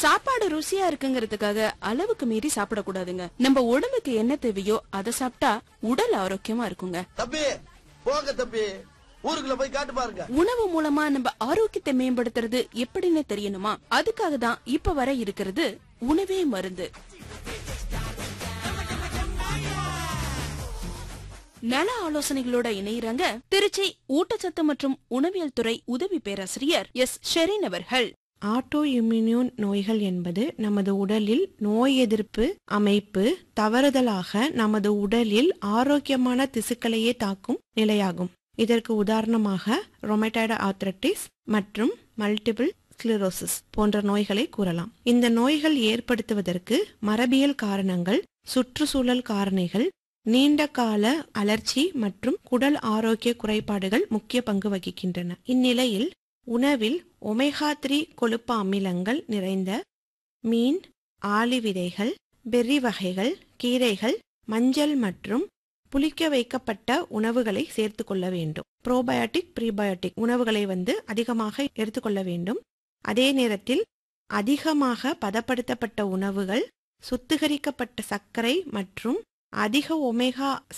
சாப்பாடு ருசியா இருக்குங்கிறதுக்காக அளவுக்கு மீறி சாப்பிடக்கூடாதுங்க நம்ம உடம்புக்கு என்ன தேவையோ அதை சாப்பிட்டா உடல் ஆரோக்கியமா இருக்குங்க தம்பி போங்க தம்பி ஊருக்குள்ள போய் காட்டு பாருங்க உணவு மூலமா நம்ம ஆரோக்கியத்தை மேம்படுத்துறது எப்படின்னு தெரியணுமா அதுக்காக தான் இப்ப வர இருக்கிறது உணவே மருந்து நல ஆலோசனைகளோட இணையறாங்க திருச்சி ஊட்டச்சத்து மற்றும் உணவியல் துறை உதவி பேராசிரியர் எஸ் ஷெரீன் அவர்கள் ஆட்டோ இம்யூனியோன் நோய்கள் என்பது நமது உடலில் நோய் எதிர்ப்பு அமைப்பு தவறுதலாக நமது உடலில் ஆரோக்கியமான திசுக்களையே தாக்கும் நிலையாகும் இதற்கு உதாரணமாக ரொமேட்டாய்டு ஆர்த்ரட்டிஸ் மற்றும் மல்டிபிள் ஸ்க்ளிரோசிஸ் போன்ற நோய்களை கூறலாம் இந்த நோய்கள் ஏற்படுத்துவதற்கு மரபியல் காரணங்கள் சுற்றுச்சூழல் காரணிகள் நீண்ட கால அலர்ச்சி மற்றும் குடல் ஆரோக்கிய குறைபாடுகள் முக்கிய பங்கு வகிக்கின்றன இந்நிலையில் உணவில் ஒமேகா த்ரீ கொழுப்பு அமிலங்கள் நிறைந்த மீன் ஆளி விதைகள் பெர்ரி வகைகள் கீரைகள் மஞ்சள் மற்றும் புளிக்க வைக்கப்பட்ட உணவுகளை சேர்த்து கொள்ள வேண்டும் ப்ரோபயோட்டிக் ப்ரீபயோட்டிக் உணவுகளை வந்து அதிகமாக எடுத்துக்கொள்ள வேண்டும் அதே நேரத்தில் அதிகமாக பதப்படுத்தப்பட்ட உணவுகள் சுத்திகரிக்கப்பட்ட சர்க்கரை மற்றும் அதிக ஒமேகா